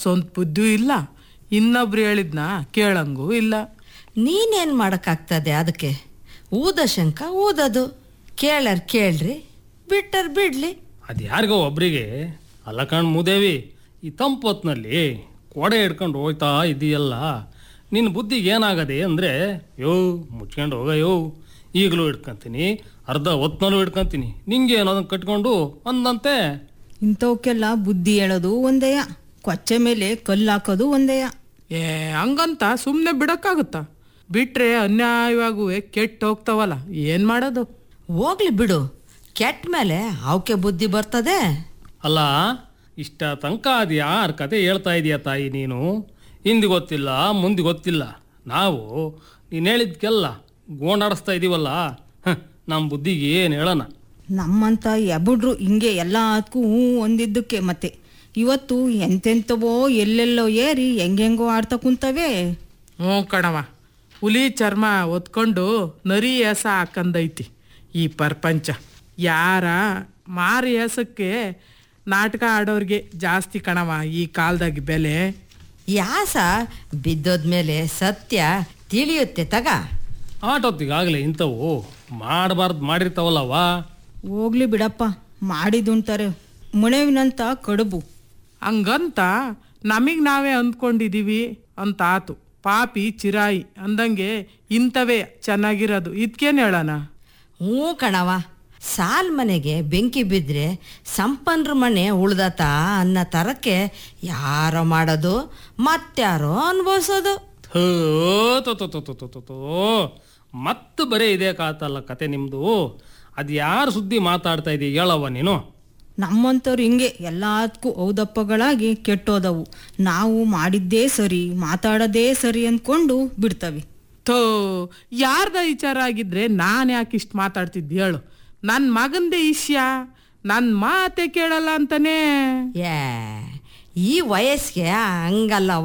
ಸ್ವಂತ ಬುದ್ಧಿಯೂ ಇಲ್ಲ ಇನ್ನೊಬ್ರು ಹೇಳಿದ್ನ ಕೇಳಂಗೂ ಇಲ್ಲ ನೀನೇನು ಮಾಡೋಕ್ಕಾಗ್ತದೆ ಅದಕ್ಕೆ ಊದ ಶಂಕ ಊದದು ಕೇಳರ್ ಕೇಳ್ರಿ ಬಿಟ್ಟರ್ ಬಿಡ್ಲಿ ಅದು ಯಾರಿಗೋ ಒಬ್ರಿಗೆ ಅಲ್ಲ ಕಣ್ ಮೂದೇವಿ ಈ ತಂಪೊತ್ನಲ್ಲಿ ಕೊಡೆ ಹಿಡ್ಕೊಂಡು ಹೋಗ್ತಾ ಇದೆಯಲ್ಲ ನಿನ್ನ ಬುದ್ಧಿಗೆ ಏನಾಗದೆ ಅಂದರೆ ಯೋ ಮುಚ್ಕೊಂಡು ಹೋಗ ಯೋ ಈಗಲೂ ಹಿಡ್ಕೊಂತೀನಿ ಅರ್ಧ ಹೊತ್ನಲ್ಲೂ ಹಿಡ್ಕೊಂತೀನಿ ನಿಂಗೆ ಏನೋದನ್ನು ಕಟ್ಕೊಂಡು ಅಂದಂತೆ ಇಂಥವಕ್ಕೆಲ್ಲ ಬುದ್ಧಿ ಹೇಳೋದು ಒಂದೇಯ ಕೊಚ್ಚೆ ಮೇಲೆ ಕಲ್ಲು ಹಾಕೋದು ಒಂದೇಯ ಏ ಹಂಗಂತ ಸುಮ್ಮನೆ ಬಿಡಕ್ಕಾಗುತ್ತಾ ಬಿಟ್ರೆ ಅನ್ಯಾಯವಾಗೂ ಕೆಟ್ಟು ಹೋಗ್ತಾವಲ್ಲ ಏನು ಮಾಡೋದು ಹೋಗ್ಲಿ ಬಿಡು ಕೆಟ್ಟ ಮೇಲೆ ಅವಕ್ಕೆ ಬುದ್ಧಿ ಬರ್ತದೆ ಅಲ್ಲ ಇಷ್ಟ ತನಕ ಅದು ಯಾರ ಕತೆ ಹೇಳ್ತಾ ಇದೀಯ ತಾಯಿ ನೀನು ಹಿಂದೆ ಗೊತ್ತಿಲ್ಲ ಮುಂದೆ ಗೊತ್ತಿಲ್ಲ ನಾವು ನೀನು ಹೇಳಿದ್ಕೆಲ್ಲ ಗೋಣಾಡಿಸ್ತಾ ಇದೀವಲ್ಲ ಹ, ನಮ್ಮ ಬುದ್ಧಿಗೆ ಏನು ಹೇಳೋಣ ನಮ್ಮಂತ ಎಬುಡ್ರು ಹಿಂಗೆ ಎಲ್ಲದಕ್ಕೂ ಹ್ಞೂ ಒಂದಿದ್ದಕ್ಕೆ ಮತ್ತೆ ಇವತ್ತು ಎಂತೆಂಥವೋ ಎಲ್ಲೆಲ್ಲೋ ಏರಿ ಹೆಂಗೆಂಗೋ ಆಡ್ತಾ ಕುಂತವೆ ಹ್ಞೂ ಕಣವ ಹುಲಿ ಚರ್ಮ ಒತ್ಕೊಂಡು ನರಿ ಏಸ ಹಾಕಂದೈತಿ ಈ ಪ್ರಪಂಚ ಯಾರ ಮಾರಿ ಏಸಕ್ಕೆ ನಾಟಕ ಆಡೋರಿಗೆ ಜಾಸ್ತಿ ಕಣವ ಈ ಕಾಲದಾಗ ಬೆಲೆ ಯಾಸ ಬಿದ್ದೋದ್ಮೇಲೆ ಸತ್ಯ ತಿಳಿಯುತ್ತೆ ತಗ ಆಟೊತ್ತಿಗಾಗಲೇ ಇಂಥವು ಮಾಡಬಾರ್ದು ಮಾಡಿರ್ತಾವಲ್ಲವ ಹೋಗ್ಲಿ ಬಿಡಪ್ಪ ಮಾಡಿದುಂತಾರೆ ಮುಣವಿನಂತ ಕಡುಬು ಹಂಗಂತ ನಮಗೆ ನಾವೇ ಅಂದ್ಕೊಂಡಿದೀವಿ ಅಂತ ಆತು ಪಾಪಿ ಚಿರಾಯಿ ಅಂದಂಗೆ ಇಂಥವೇ ಚೆನ್ನಾಗಿರೋದು ಇದಕ್ಕೇನು ಹೇಳೋಣ ಹ್ಞೂ ಕಣವ ಸಾಲ್ ಮನೆಗೆ ಬೆಂಕಿ ಬಿದ್ದರೆ ಸಂಪನ್ರ ಮನೆ ಉಳ್ದತ ಅನ್ನೋ ಥರಕ್ಕೆ ಯಾರೋ ಮಾಡೋದು ಮತ್ಯಾರೋ ಅನ್ಭವಿಸೋದು ಥೋ ತೋ ತೋ ತೋ ತೋ ತೋ ತೋ ತೋ. ಮತ್ತೆ ಬರೀ ಇದೇ ಕಾತಲ್ಲ ಕತೆ ನಿಮ್ಮದು ಅದು ಯಾರು ಸುದ್ದಿ ಮಾತಾಡ್ತಾ ಇದೀಯ ಹೇಳವ್ವ ನೀನು ನಮ್ಮಂಥವ್ರು ಹಿಂಗೆ ಎಲ್ಲದಕ್ಕೂ ಔದಪ್ಪಗಳಾಗಿ ಕೆಟ್ಟೋದವು ನಾವು ಮಾಡಿದ್ದೇ ಸರಿ ಮಾತಾಡೋದೇ ಸರಿ ಅಂದ್ಕೊಂಡು ಬಿಡ್ತವೆ ಥೋ ಯಾರ್ದ ವಿಚಾರ ಆಗಿದ್ರೆ ನಾನು ಯಾಕೆ ಇಷ್ಟು ಮಾತಾಡ್ತಿದ್ದೆ ಹೇಳು ನನ್ನ ಮಗಂದೇ ಇಷ್ಯ ನನ್ನ ಮಾತೆ ಕೇಳಲ್ಲ ಅಂತಾನೆ ಏ ಈ ವಯಸ್ಸಿಗೆ ಹಂಗಲ್ಲವ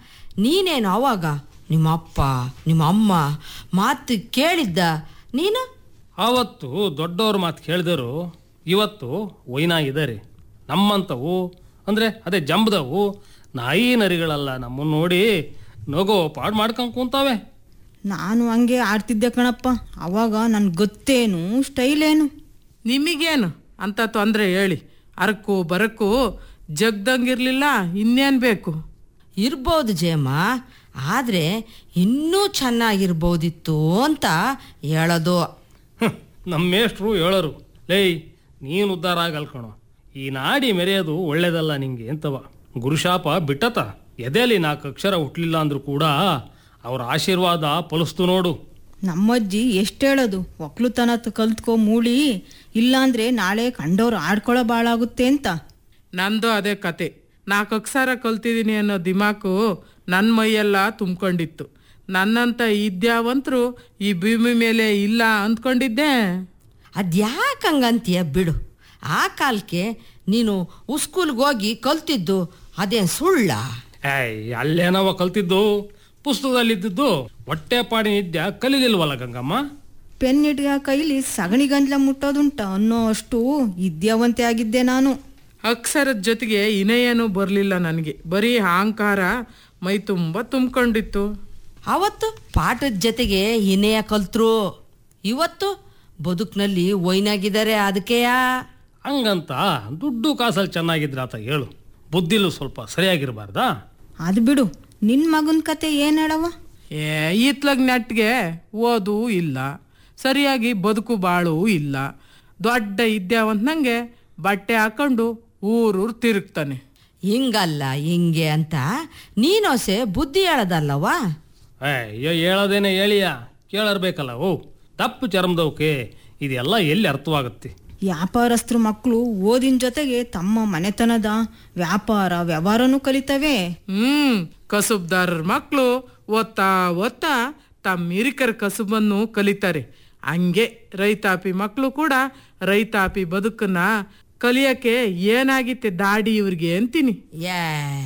ನೀನೇನು ಅವಾಗ ನಿಮ್ಮ ಅಪ್ಪ ನಿಮ್ಮ ಅಮ್ಮ ಮಾತು ಕೇಳಿದ್ದ ನೀನು ಆವತ್ತು ದೊಡ್ಡವ್ರ ಮಾತು ಕೇಳಿದರು ಇವತ್ತು ಒಯ್ನಾಗಿದ್ದಾರೆ ನಮ್ಮಂಥವು ಅಂದರೆ ಅದೇ ಜಂಬದವು ನಾಯಿ ನರಿಗಳಲ್ಲ ನಮ್ಮನ್ನು ನೋಡಿ ನಗೋ ಪಾಡು ಮಾಡ್ಕೊಂಡು ಕೂತಾವೆ ನಾನು ಹಂಗೆ ಆಡ್ತಿದ್ದೆ ಕಣಪ್ಪ ಅವಾಗ ನನ್ಗೆ ಗೊತ್ತೇನು ಸ್ಟೈಲ್ ಏನು ನಿಮಗೇನು ಅಂತ ತೊಂದರೆ ಹೇಳಿ ಅರಕು ಬರಕು ಜಗ್ದಂಗಿರ್ಲಿಲ್ಲ ಇನ್ನೇನು ಬೇಕು ಇರ್ಬೋದು ಜೇಮ ಆದರೆ ಇನ್ನೂ ಚೆನ್ನಾಗಿರ್ಬೋದಿತ್ತು ಅಂತ ಹೇಳೋದು ಹ್ಮ್, ನಮ್ಮ ಮೇಷ್ಟ್ರು ಹೇಳೋರು ಲೇಯ್ ನೀನು ಉದ್ಧಾರ ಆಗಲ್ ಕಣೋ ಈ ನಾಡಿ ಮೆರೆಯೋದು ಒಳ್ಳೇದಲ್ಲ ನಿಂಗೆ ಅಂತವ ಗುರುಶಾಪ ಬಿಟ್ಟತ ಎದೆಯಲ್ಲಿ ನಾಲ್ಕು ಅಕ್ಷರ ಹುಟ್ಲಿಲ್ಲ ಅಂದ್ರೂ ಕೂಡ ಅವ್ರ ಆಶೀರ್ವಾದ ಫಲಿಸ್ತು ನೋಡು ನಮ್ಮಜ್ಜಿ ಎಷ್ಟು ಹೇಳೋದು ಒಕ್ಲುತನ ಕಲ್ತ್ಕೊ ಮೂಳಿ ಇಲ್ಲಾಂದ್ರೆ ನಾಳೆ ಕಂಡವ್ರು ಆಡ್ಕೊಳ್ಳೋ ಬಾಳಾಗುತ್ತೆ ಅಂತ ನಂದು ಅದೇ ಕತೆ ನಾಲ್ಕು ಅಕ್ಷರ ಕಲ್ತಿದ್ದೀನಿ ಅನ್ನೋ ದಿಮಾಕು ನನ್ನ ಮೈಯೆಲ್ಲ ತುಂಬ್ಕೊಂಡಿತ್ತು ನನ್ನಂಥ ವಿದ್ಯಾವಂತರು ಈ ಭೂಮಿ ಮೇಲೆ ಇಲ್ಲ ಅಂದ್ಕೊಂಡಿದ್ದೆ ಅದ್ಯಾಕೆ ಹಂಗಂತೀಯ ಬಿಡು ಆ ಕಾಲಕ್ಕೆ ನೀನು ಉಸ್ಕೂಲ್ಗೆ ಹೋಗಿ ಕಲ್ತಿದ್ದು ಅದೇನು ಸುಳ್ಳ ಏಯ್ ಅಲ್ಲೇನವ ಕಲ್ತಿದ್ದು ಪುಸ್ತಕದಲ್ಲಿದ್ದು ಹೊಟ್ಟೆ ಪಾಡಿನ ವಿದ್ಯೆ ಕಲೀಲಿಲ್ವಲ್ಲ ಗಂಗಮ್ಮ ಪೆನ್ ಇಟ್ಗ ಕೈಲಿ ಸಗಣಿ ಗಂಜಲ ಮುಟ್ಟೋದುಂಟ ಅನ್ನೋ ಅಷ್ಟು ವಿದ್ಯಾವಂತೆ ಆಗಿದ್ದೆ ನಾನು ಅಕ್ಷರದ ಜೊತೆಗೆ ಇನೆಯೇನೂ ಬರಲಿಲ್ಲ ನನಗೆ ಬರೀ ಅಹಂಕಾರ ಮೈ ತುಂಬ ತುಂಬ್ಕೊಂಡಿತ್ತು ಅವತ್ತು ಪಾಠದ ಜೊತೆಗೆ ಇನೆಯ ಕಲ್ತ್ರು ಇವತ್ತು ಬದುಕಿನಲ್ಲಿ ಒಯ್ನಾಗಿದ್ದಾರೆ ಅದಕ್ಕೆಯಾ ಹಂಗಂತ ದುಡ್ಡು ಕಾಸಲ್ಲಿ ಚೆನ್ನಾಗಿದ್ರಾತ ಹೇಳು ಬುದ್ಧಿಲು ಸ್ವಲ್ಪ ಸರಿಯಾಗಿರಬಾರ್ದಾ ಅದು ಬಿಡು ನಿನ್ನ ಮಗನ ಕತೆ ಏನು ಹೇಳವ ಏ ಈತ್ಲಗ್ ನೆಟ್ಗೆ ಓದು ಇಲ್ಲ ಸರಿಯಾಗಿ ಬದುಕು ಬಾಳು ಇಲ್ಲ ದೊಡ್ಡ ವಿದ್ಯಾವಂತನಂಗೆ ಬಟ್ಟೆ ಹಾಕೊಂಡು ಊರೂರು ತಿರುಗ್ತಾನೆ ಹಿಂಗಲ್ಲ ಹಿಂಗೆ ಅಂತ ನೀನೋಸೆ ಬುದ್ಧಿ ಹೇಳೋದಲ್ಲವಾ ಏ ಹೇಳೋದೇನೆ ಹೇಳಿಯ ಕೇಳರ್ಬೇಕಲ್ಲ ಓ ತಪ್ಪು ಚರ್ಮದವಕ್ಕೆ ಇದೆಲ್ಲ ಎಲ್ಲಿ ಅರ್ಥವಾಗುತ್ತೆ ವ್ಯಾಪಾರಸ್ಥರು ಮಕ್ಕಳು ಓದಿನ ಜೊತೆಗೆ ತಮ್ಮ ಮನೆತನದ ವ್ಯಾಪಾರ ವ್ಯವಹಾರನೂ ಕಲಿತವೆ ಹ್ಮ್ ಕಸುಬ್ದಾರರ ಮಕ್ಕಳು ಓದ್ತಾ ಓದ್ತಾ ತಮ್ಮ ಹಿರಿಕರ ಕಸುಬನ್ನು ಕಲಿತಾರೆ ಹಂಗೆ ರೈತಾಪಿ ಮಕ್ಕಳು ಕೂಡ ರೈತಾಪಿ ಬದುಕನ್ನ ಕಲಿಯಕ್ಕೆ ಏನಾಗಿತ್ತೆ ದಾಡಿ ಇವ್ರಿಗೆ ಅಂತೀನಿ ಏ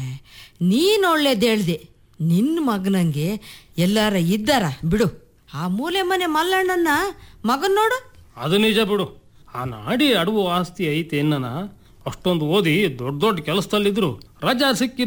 ನೀನು ಒಳ್ಳೇದು ಹೇಳ್ದೆ ನಿನ್ನ ಮಗನಂಗೆ ಎಲ್ಲಾರ ಇದ್ದಾರ ಬಿಡು ಆ ಮೂಲೆ ಮನೆ ಮಲ್ಲಣ್ಣನ ಮಗನ್ ನೋಡು ಅದು ನಿಜ ಬಿಡು ಆ ನಾಡಿ ಅಡವು ಆಸ್ತಿ ಐತೆ ಎನ್ನನ ಅಷ್ಟೊಂದು ಓದಿ ದೊಡ್ಡ ದೊಡ್ಡ ಕೆಲಸದಲ್ಲಿದ್ರು ರಜಾ ಸಿಕ್ಕಿ